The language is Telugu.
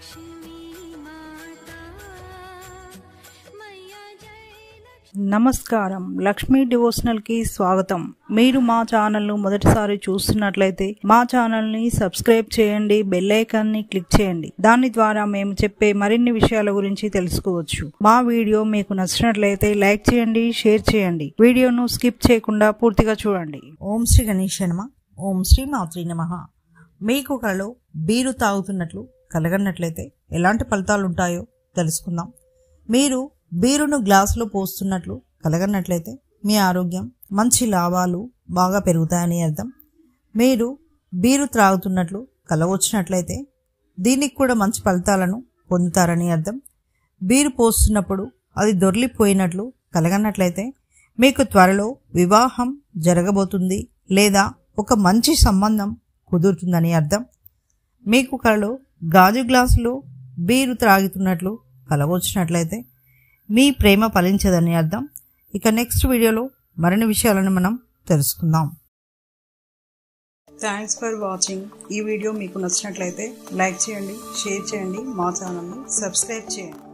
నమస్కారం లక్ష్మీ డివోషనల్ కి స్వాగతం మీరు మా ఛానల్ ను మొదటిసారి చూస్తున్నట్లయితే మా ఛానల్ ని సబ్స్క్రైబ్ చేయండి బెల్ ఐకాన్ ని క్లిక్ చేయండి దాని ద్వారా మేము చెప్పే మరిన్ని విషయాల గురించి తెలుసుకోవచ్చు మా వీడియో మీకు నచ్చినట్లయితే లైక్ చేయండి షేర్ చేయండి వీడియోను స్కిప్ చేయకుండా పూర్తిగా చూడండి ఓం శ్రీ గణేష్ నమ ఓం శ్రీ మాత్రి నమ మీకు కలలో బీరు తాగుతున్నట్లు కలగనట్లయితే ఎలాంటి ఫలితాలు ఉంటాయో తెలుసుకుందాం మీరు బీరును గ్లాసులో పోస్తున్నట్లు కలగనట్లయితే మీ ఆరోగ్యం మంచి లాభాలు బాగా పెరుగుతాయని అర్థం మీరు బీరు త్రాగుతున్నట్లు కలవచ్చినట్లయితే దీనికి కూడా మంచి ఫలితాలను పొందుతారని అర్థం బీరు పోస్తున్నప్పుడు అది దొర్లిపోయినట్లు కలగనట్లయితే మీకు త్వరలో వివాహం జరగబోతుంది లేదా ఒక మంచి సంబంధం కుదురుతుందని అర్థం మీకు కలలో గాజు గ్లాసులో బీరు త్రాగుతున్నట్లు కలవచ్చినట్లయితే మీ ప్రేమ ఫలించదని అర్థం ఇక నెక్స్ట్ వీడియోలో మరిన్ని విషయాలను మనం తెలుసుకుందాం థ్యాంక్స్ ఫర్ వాచింగ్ ఈ వీడియో మీకు నచ్చినట్లయితే లైక్ చేయండి షేర్ చేయండి మా ఛానల్ని సబ్స్క్రైబ్ చేయండి